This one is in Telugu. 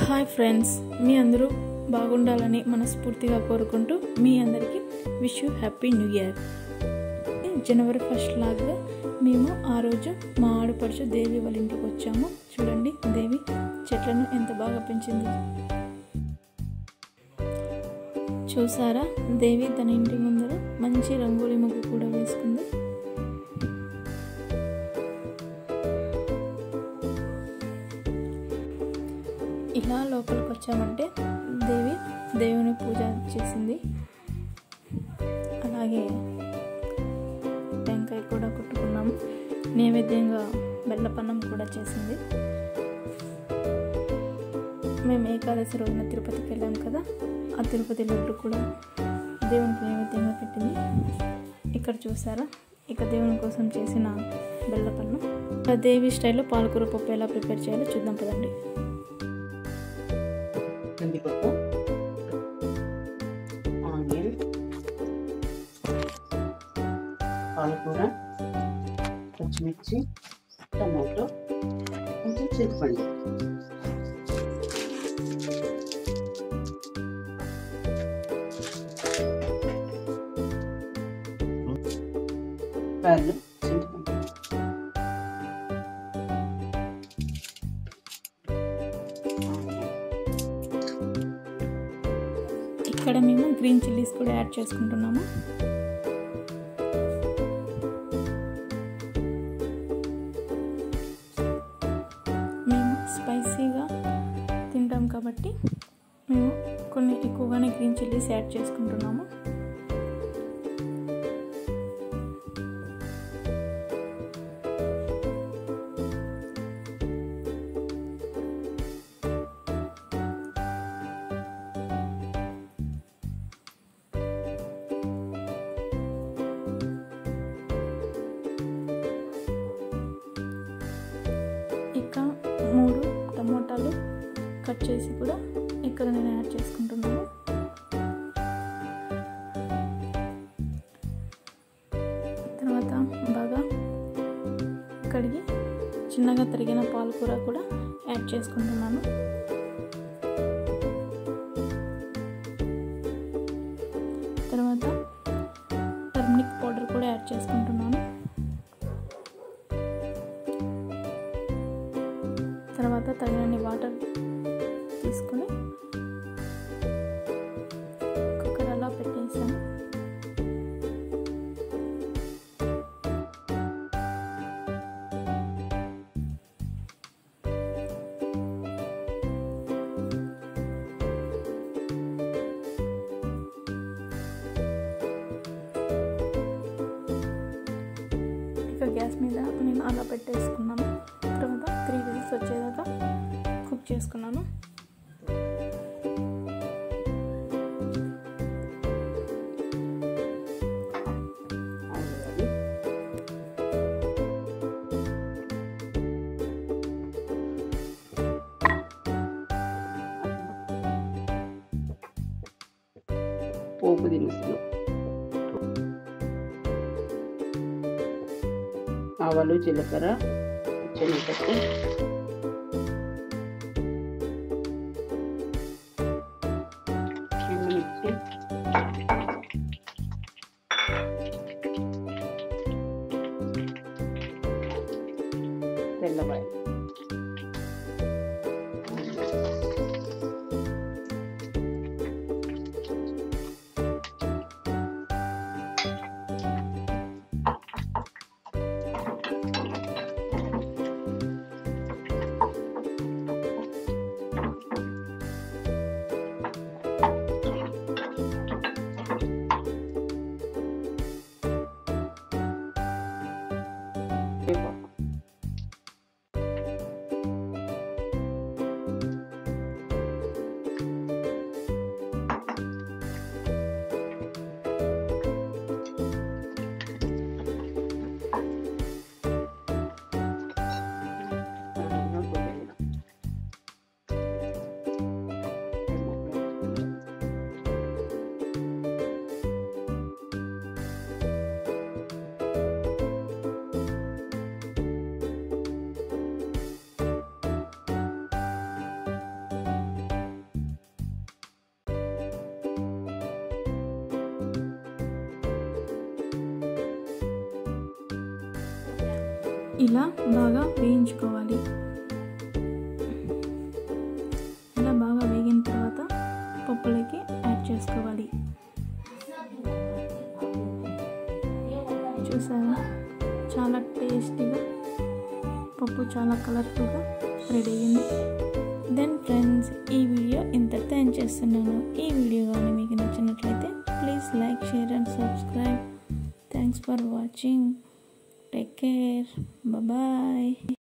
హాయ్ ఫ్రెండ్స్ మీ అందరూ బాగుండాలని మనస్ఫూర్తిగా కోరుకుంటూ మీ అందరికీ wish you happy new year January first లాగా మేము ఆ రోజు మా ఆడపడుచు దేవి వాళ్ళ ఇంటికి వచ్చాము చూడండి దేవి చెట్లను ఎంత బాగా పెంచింది చూసారా దేవి తన ఇంటి ముందర మంచి రంగోలి ముగ్గు కూడా వేసుకుంది ఇలా లోపలికి వచ్చామంటే దేవి దేవుని పూజ చేసింది అలాగే టెంకాయ కూడా కొట్టుకున్నాము నైవేద్యంగా బెల్లపన్నం కూడా చేసింది మేము ఏకాదశి రోజున తిరుపతికి వెళ్ళాం కదా ఆ తిరుపతి లడ్డు కూడా దేవునికి నైవేద్యంగా పెట్టింది ఇక్కడ చూసారా ఇక దేవుని కోసం చేసిన బెల్లపన్నం ఇక దేవి స్టైల్లో పాలకూర పప్పు ఎలా ప్రిపేర్ చేయాలో చూద్దాం పదండి కందిపప్పు ఆనియన్ పాలకూర పచ్చిమిర్చి టమాటో కొంచెం చింతపండు వాళ్ళు చింతపండు ఇక్కడ మేము గ్రీన్ చిల్లీస్ కూడా యాడ్ చేసుకుంటున్నాము మేము స్పైసీగా తింటాం కాబట్టి మేము కొన్ని ఎక్కువగానే గ్రీన్ చిల్లీస్ యాడ్ చేసుకుంటున్నాము ఇక మూడు టమోటాలు కట్ చేసి కూడా ఇక్కడ నేను యాడ్ చేసుకుంటున్నాను తర్వాత బాగా కడిగి చిన్నగా తరిగిన పాలకూర కూడా యాడ్ చేసుకుంటున్నాను తర్వాత టర్మరిక్ పౌడర్ కూడా యాడ్ చేసుకుంటున్నాను తర్వాత తగినన్ని వాటర్ తీసుకొని కుక్కర్ అలా పెట్టేసాను ఇక గ్యాస్ మీద నేను అలా పెట్టేసుకున్నాను తర్వాత త్రీ విజిల్స్ వచ్చేదాకా కుక్ చేసుకున్నాను ఆలుగడ్డ పోపు దినుసులు ఆవాలు జీలకర్ర శనగపప్పు ఎండుమిర్చి తెల్లబాయ వేపాకు ఇలా బాగా వేయించుకోవాలి ఇలా బాగా వేగిన తర్వాత పప్పులోకి యాడ్ చేసుకోవాలి చూసారా చాలా టేస్టీగా పప్పు చాలా కలర్ఫుల్గా రెడీ అయింది దెన్ ఫ్రెండ్స్ ఈ వీడియో ఇంతటితో ఎండ్ చేస్తున్నాను ఈ వీడియో కానీ మీకు నచ్చినట్లయితే please like share and subscribe thanks for watching take care bye